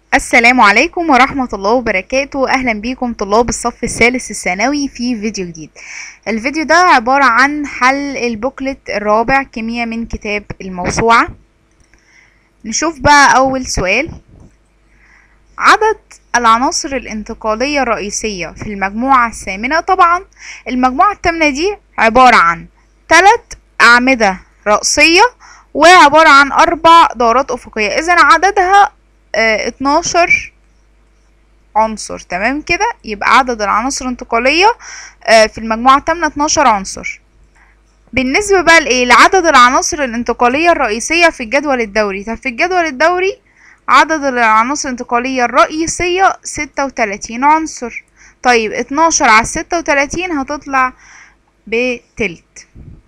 السلام عليكم ورحمة الله وبركاته أهلا بيكم طلاب الصف الثالث الثانوي في فيديو جديد الفيديو ده عبارة عن حل البوكلت الرابع كيمياء من كتاب الموسوعة نشوف بقى أول سؤال عدد العناصر الانتقالية الرئيسية في المجموعة الثامنة طبعا المجموعة الثامنة دي عبارة عن ثلاث أعمدة رأسية وعبارة عن أربع دورات أفقية إذا عددها اه 12 عنصر تمام كده يبقى عدد العناصر الانتقالية اه في المجموعة الثامنة 12 عنصر بالنسبة بقى لإيه لعدد العناصر الانتقالية الرئيسية في الجدول الدوري طب في الجدول الدوري عدد العناصر الانتقالية الرئيسية ستة وتلاتين عنصر طيب اتناشر على ستة وتلاتين هتطلع بتلت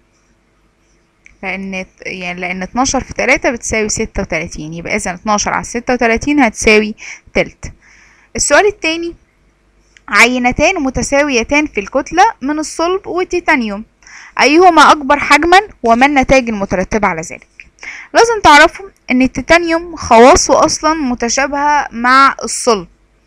لأن يعني لأن اتناشر في تلاتة بتساوي ستة وتلاتين يبقى إذا اتناشر على ستة وتلاتين هتساوي تلت السؤال التاني عينتان متساويتان في الكتلة من الصلب والتيتانيوم أيهما أكبر حجما وما النتائج المترتبة على ذلك لازم تعرفوا ان التيتانيوم خواصه اصلا متشابهة مع الصلب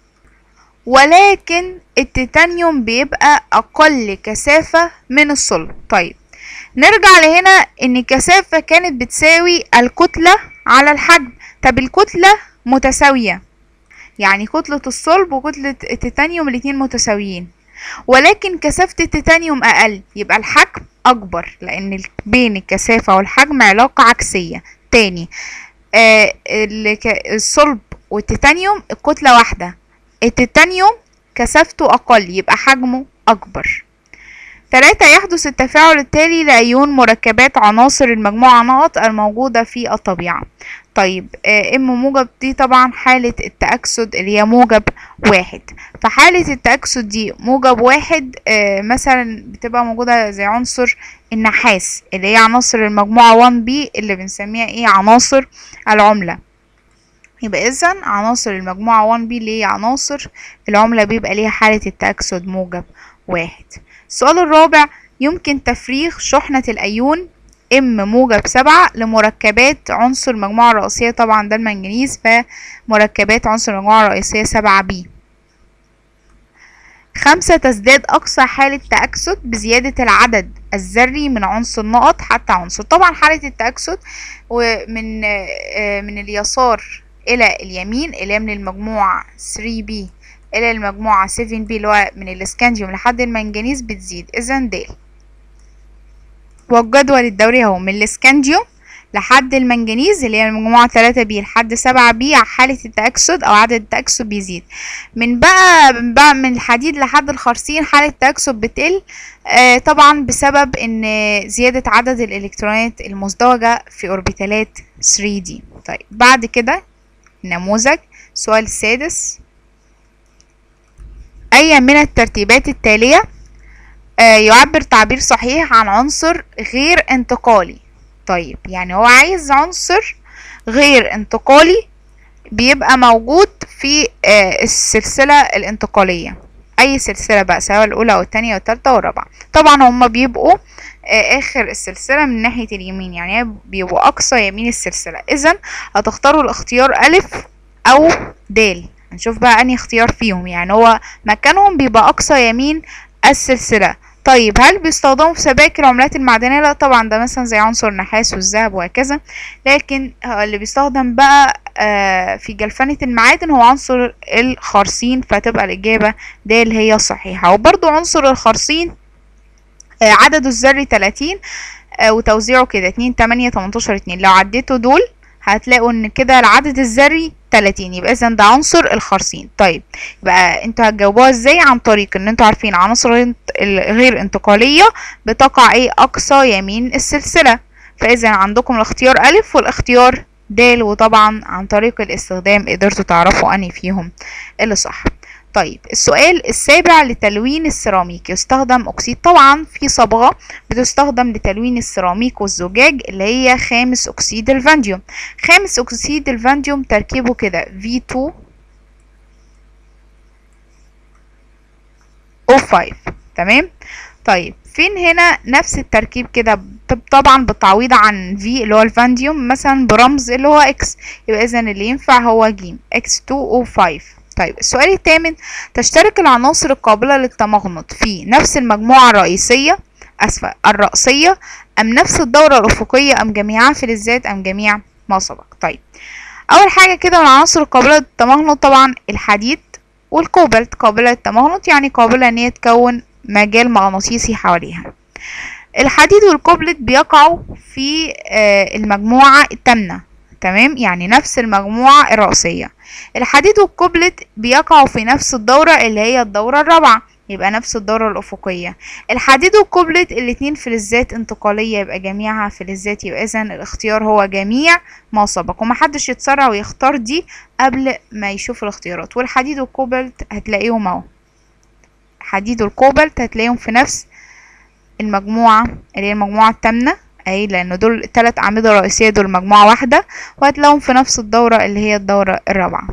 ولكن التيتانيوم بيبقى اقل كثافة من الصلب طيب نرجع لهنا ان الكثافة كانت بتساوي الكتلة على الحجم طب الكتلة متساوية يعني كتلة الصلب وكتلة التيتانيوم الاتنين متساويين ولكن كثافة التيتانيوم أقل يبقى الحجم أكبر لأن بين الكثافة والحجم علاقة عكسية تاني آه الصلب والتيتانيوم الكتلة واحدة التيتانيوم كثافته أقل يبقى حجمه أكبر تلاتة يحدث التفاعل التالي لأيون مركبات عناصر المجموعة نقط الموجودة في الطبيعة طيب آه ام موجب دي طبعا حالة التأكسد اللي هي موجب واحد فحالة التأكسد دي موجب واحد آه مثلا بتبقى موجودة زي عنصر النحاس اللي هي عناصر المجموعة 1 بي اللي بنسميها ايه عناصر العملة يبقى اذا عناصر المجموعة 1 بي اللي هي عناصر العملة بيبقى ليها حالة التأكسد موجب واحد السؤال الرابع يمكن تفريغ شحنة الأيون ام موجب سبعة لمركبات عنصر المجموعة الرئيسية طبعا ده المنجنيز فمركبات عنصر المجموعة الرئيسية سبعة بي خمسة تزداد أقصى حالة تأكسد بزيادة العدد الذري من عنصر نقط حتى عنصر طبعا حالة التأكسد ومن من اليسار إلى اليمين اللي هي من المجموعة 3B إلى المجموعة 7B اللي هو من الاسكانديوم لحد المنجنيز بتزيد إذا د والجدول الدوري اهو من الاسكانديوم لحد المنجنيز اللي هي المجموعة تلاتة بي لحد سبعة بي حالة التأكسد أو عدد التأكسد بيزيد من بقى من بقى من الحديد لحد الخرسين حالة التأكسد بتقل آه طبعا بسبب إن زيادة عدد الإلكترونات المزدوجة في أوربيتالات 3D طيب بعد كده نموذج السؤال السادس أي من الترتيبات التالية آه يعبر تعبير صحيح عن عنصر غير انتقالي طيب يعني هو عايز عنصر غير انتقالي بيبقى موجود في آه السلسلة الانتقالية اي سلسلة بقى سواء الاولى او التانية او التالتة او الرابعة طبعا هما بيبقوا آه اخر السلسلة من ناحية اليمين يعني بيبقوا اقصى يمين السلسلة اذا هتختاروا الاختيار الف او د هنشوف بقى انهي اختيار فيهم يعني هو مكانهم بيبقى اقصى يمين السلسلة طيب هل بيستخدموا في سبائك العملات المعدنية لا طبعا ده مثلا زي عنصر النحاس والذهب وهكذا لكن اللي بيستخدم بقى في جلفنة المعادن هو عنصر الخرسين فتبقى الإجابة د اللي هي صحيحة وبرضو عنصر الخرسين عدده الذري 30 وتوزيعه كده 2 8 18 2 لو عديتوا دول هتلاقوا ان كده العدد الذري 30 يبقى اذا ده عنصر الخرسين طيب يبقى انتوا هتجاوبوها ازاي عن طريق ان انتوا عارفين عناصر الغير انتقالية بتقع ايه اقصى يمين السلسلة فاذا عندكم الاختيار الف والاختيار د وطبعا عن طريق الاستخدام قدرتوا تعرفوا انهي فيهم اللي صح طيب السؤال السابع لتلوين السيراميك يستخدم اكسيد طبعا في صبغة بتستخدم لتلوين السيراميك والزجاج اللي هي خامس اكسيد الفانديوم خامس اكسيد الفانديوم تركيبه كده V2 O5 تمام طيب فين هنا نفس التركيب كده طب طبعا بالتعويض عن في اللي هو الفانديوم مثلا برمز اللي هو اكس يبقى اذا اللي ينفع هو ج x2O5 طيب السؤال الثامن تشترك العناصر القابلة للتمغنط في نفس المجموعة الرئيسية أسفة الرأسية أم نفس الدورة الأفقية أم جميعها فلزات أم جميع ما سبق طيب أول حاجة كده من العناصر القابلة للتمغنط طبعا الحديد والكوبالت قابلة للتمغنط يعني قابلة إن هي تكون مجال مغناطيسي حواليها الحديد والكوبلت بيقعوا في آه، المجموعة التامنة تمام يعني نفس المجموعة الرئيسية الحديد والكوبلت بيقعوا في نفس الدورة اللي هي الدورة الرابعة يبقى نفس الدورة الأفقية الحديد والكوبلت الاتنين فلزات انتقالية يبقى جميعها فلزات يبقى إذا الاختيار هو جميع ما سبق ومحدش يتسرع ويختار دي قبل ما يشوف الاختيارات والحديد والكوبلت هتلاقيهم اهو الحديد والكوبلت هتلاقيهم في نفس المجموعة اللي هي المجموعة التامنة اي لان دول التلات اعمدة رئيسية دول مجموعة واحدة وهتلاقيهم في نفس الدورة اللي هي الدورة الرابعة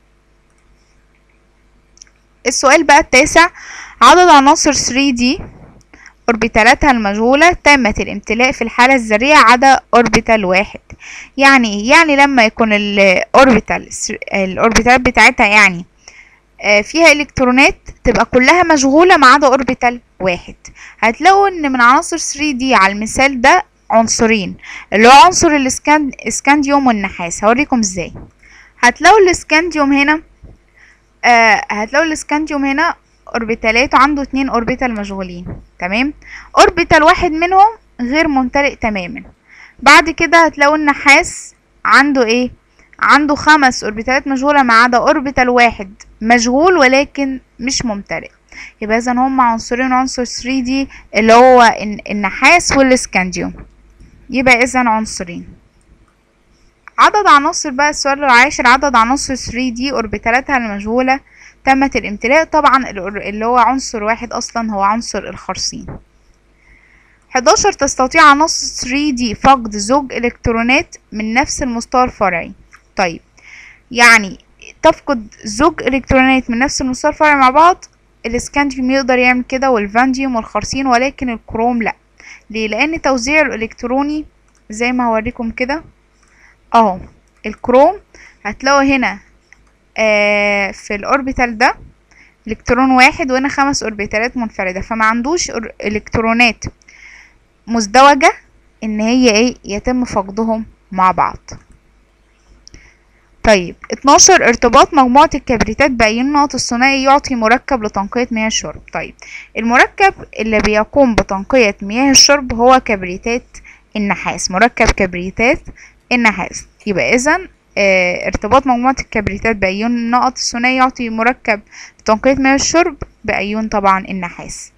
السؤال بقى التاسع عدد عناصر 3D اوربيتالاتها المجهولة تامة الامتلاء في الحالة الذرية عدا اوربيتال واحد يعني ايه يعني لما يكون الاوربيتال الاوربيتالات بتاعتها يعني آه، فيها الكترونات تبقى كلها مشغولة ما عدا اوربيتال واحد هتلاقوا ان من عناصر 3D على المثال ده عنصرين اللي هو عنصر الاسكان اسكانديوم والنحاس هوريكم ازاي هتلاقوا الاسكانديوم هنا آه هتلاقوا الاسكانديوم هنا اوربيتالات عنده اتنين اوربيتال مشغولين تمام اوربيتال واحد منهم غير ممتلئ تماما بعد كده هتلاقوا النحاس عنده ايه عنده خمس اوربيتالات مشغولة ما عدا اوربيتال واحد مشغول ولكن مش ممتلئ يبقى اذا هم عنصرين عنصر 3D اللي هو الن- النحاس والاسكانديوم يبقى اذا عنصرين عدد عناصر بقى السؤال العاشر عدد عناصر 3D اوربيتالاتها المشغولة تمت الامتلاء طبعا الأور- اللي هو عنصر واحد اصلا هو عنصر الخرسين 11 تستطيع عناصر 3D فقد زوج الكترونات من نفس المستوى الفرعي طيب يعني تفقد زوج الكترونات من نفس المستوى الفرعي مع بعض الاسكانديوم يقدر يعمل كده والفانجيوم والخرسين ولكن الكروم لا ليه لان توزيع الالكتروني زي ما هوريكم كده اهو الكروم هتلاقوا هنا آه في الاوربيتال ده الكترون واحد وهنا خمس اوربيتالات منفردة فما عندوش أور- الكترونات مزدوجة ان هي ايه يتم فقدهم مع بعض طيب 12 ارتباط مجموعة الكبريتات بأي النقط الثنائي يعطي مركب لتنقية مياه الشرب طيب المركب اللي بيقوم بتنقية مياه الشرب هو كبريتات النحاس مركب كبريتات النحاس يبقى إذا آه ارتباط مجموعة الكبريتات بأيون النقط الثنائي يعطي مركب لتنقية مياه الشرب بأيون طبعا النحاس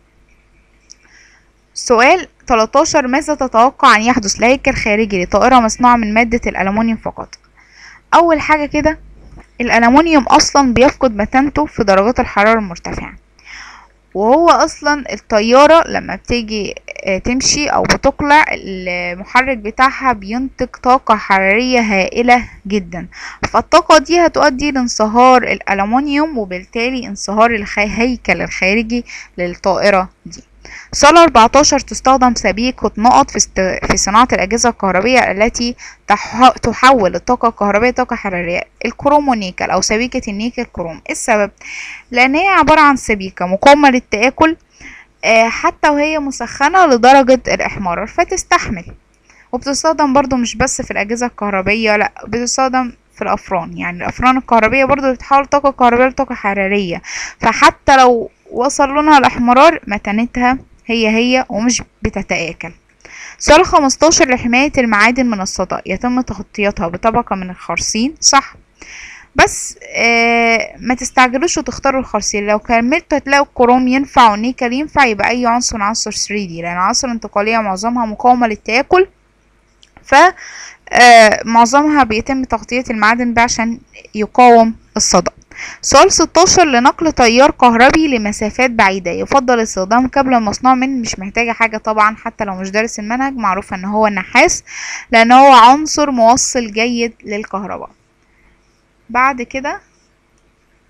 سؤال 13 ماذا تتوقع أن يحدث لهيكل خارجي لطائرة مصنوعة من مادة الألمنيوم فقط اول حاجه كده الالومنيوم اصلا بيفقد متانته في درجات الحراره المرتفعه وهو اصلا الطياره لما بتيجي آه، تمشي او بتقلع المحرك بتاعها بينتج طاقه حراريه هائله جدا فالطاقه دي هتؤدي لانصهار الالومنيوم وبالتالي انصهار الهيكل الخارجي للطائره دي سؤال 14 تستخدم سبيكة نقط في, است... في صناعة الأجهزة الكهربية التي تح... تحول الطاقة الكهربية طاقة حرارية الكروم والنيكل أو سبيكة النيكل كروم إيه السبب؟ لأن هي عبارة عن سبيكة مقاومة للتآكل آه، حتى وهي مسخنة لدرجة الإحمرار فتستحمل وبتستخدم برضو مش بس في الأجهزة الكهربية لأ بتستخدم في الأفران يعني الأفران الكهربية برضو بتحول طاقة كهربية لطاقة حرارية فحتى لو وصل لونها الأحمرار متانتها هي هي ومش بتتآكل سؤال 15 لحماية المعادن من الصدى يتم تغطيتها بطبقة من الخرسين صح بس آه ما تستعجلوش وتختاروا الخرسين لو كملتوا هتلاقوا الكروم ينفع والنيكل ينفع يبقى أي عنصر عنصر 3D لأن عناصر انتقالية معظمها مقاومة للتآكل ف آه معظمها بيتم تغطية المعادن ده عشان يقاوم الصدى سؤال 16 لنقل تيار كهربي لمسافات بعيدة يفضل استخدام كابل مصنوع من مش محتاجة حاجة طبعا حتى لو مش دارس المنهج معروف ان هو النحاس لان هو عنصر موصل جيد للكهرباء بعد كده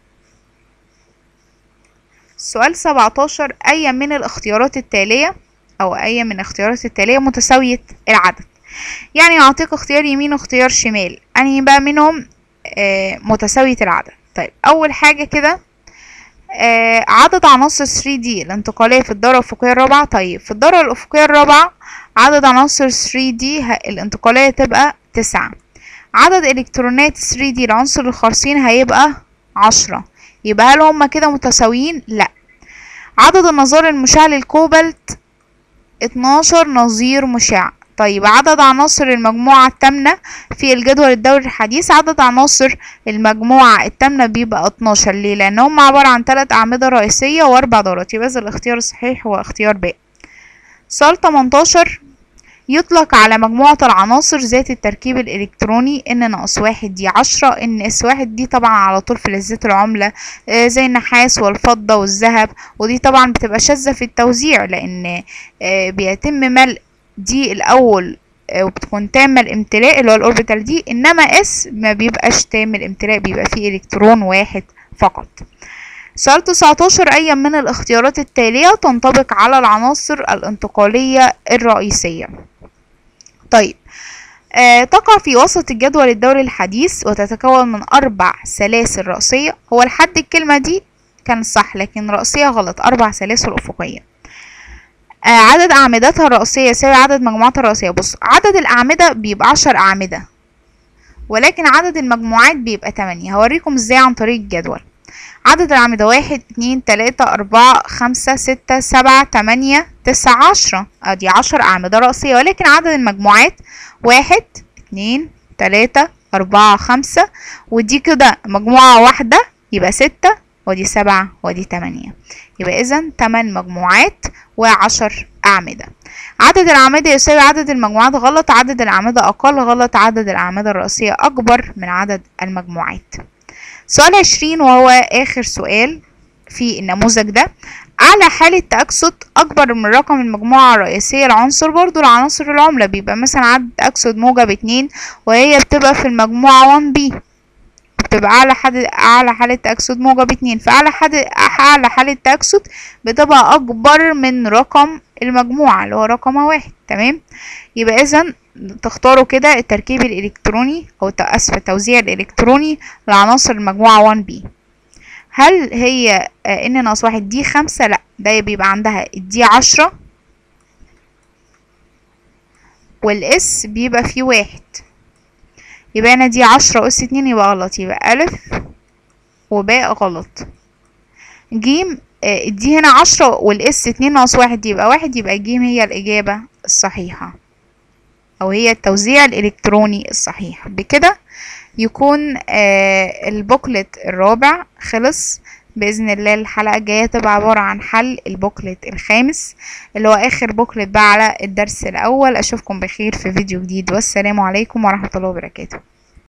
سؤال 17 أي من الاختيارات التالية أو أي من اختيارات التالية متساوية العدد يعني يعطيك اختيار يمين واختيار شمال أنهي بقى منهم آه متساوية العدد طيب أول حاجة كده آه عدد عناصر 3D الانتقالية في الدورة الأفقية الرابعة طيب في الدورة الأفقية الرابعة عدد عناصر 3D الانتقالية تبقى تسعة عدد إلكترونات 3D العنصر الخارصين هيبقى عشرة يبقى هل هما كده متساويين؟ لأ عدد النظائر المشعة للكوبالت اتناشر نظير مشع طيب عدد عناصر المجموعة التامنة في الجدول الدوري الحديث عدد عناصر المجموعة التامنة بيبقى اتناشر ليه لأن هم عبارة عن تلات أعمدة رئيسية وأربع دورات يبقى الاختيار الصحيح هو اختيار ب سؤال 18 يطلق على مجموعة العناصر ذات التركيب الإلكتروني إن ناقص واحد دي عشرة إن اس واحد دي طبعا على طول فلزات العملة آه زي النحاس والفضة والذهب ودي طبعا بتبقى شاذة في التوزيع لأن آه بيتم ملء دي الأول آه وبتكون تام الامتلاء اللي هو الأوربيتال دي إنما اس ما بيبقاش تام الامتلاء بيبقى فيه إلكترون واحد فقط سؤال 19 أي من الاختيارات التالية تنطبق على العناصر الانتقالية الرئيسية طيب آه تقع في وسط الجدول الدوري الحديث وتتكون من أربع سلاسل رأسية هو لحد الكلمة دي كان صح لكن رأسية غلط أربع سلاسل أفقية آه عدد أعمدتها الرأسية يساوي عدد مجموعاتها الرأسية بص عدد الأعمدة بيبقى عشر أعمدة ولكن عدد المجموعات بيبقى تمانية هوريكم ازاي عن طريق الجدول عدد الأعمدة واحد اتنين تلاتة أربعة خمسة ستة سبعة تمانية تسعة عشرة ادي عشر أعمدة رأسية ولكن عدد المجموعات واحد اتنين تلاتة أربعة خمسة ودي كده مجموعة واحدة يبقى ستة ودي سبعة ودي تمانية يبقى إذا تمن مجموعات وعشر أعمدة عدد الأعمدة يساوي عدد المجموعات غلط عدد الأعمدة أقل غلط عدد الأعمدة الرئيسية أكبر من عدد المجموعات سؤال عشرين وهو آخر سؤال في النموذج ده أعلى حالة تأكسد أكبر من رقم المجموعة الرئيسية العنصر برضو العناصر العملة بيبقى مثلا عدد تأكسد موجب اتنين وهي بتبقى في المجموعة 1 بي بتبقى أعلى حالة أعلى حالة تأكسد موجب اتنين فأعلى حالة أعلى حالة تأكسد بتبقى أكبر من رقم المجموعة اللي هو رقم واحد تمام يبقى إذا تختاروا كده التركيب الإلكتروني أو أسف التوزيع الإلكتروني لعناصر المجموعة 1 بي هل هي ان ناقص واحد دي خمسة لأ ده بيبقى عندها دي عشرة والاس بيبقى فيه واحد يبقى انا دي عشرة اس اتنين يبقى غلط يبقى ألف وباء غلط جيم دي هنا عشرة والاس اتنين ناقص واحد يبقى واحد يبقى جيم هي الإجابة الصحيحة أو هي التوزيع الإلكتروني الصحيح بكده يكون آه البوكلت الرابع خلص بإذن الله الحلقة الجاية تبقى عبارة عن حل البوكلت الخامس اللي هو آخر بوكلت بقى على الدرس الأول أشوفكم بخير في فيديو جديد والسلام عليكم ورحمة الله وبركاته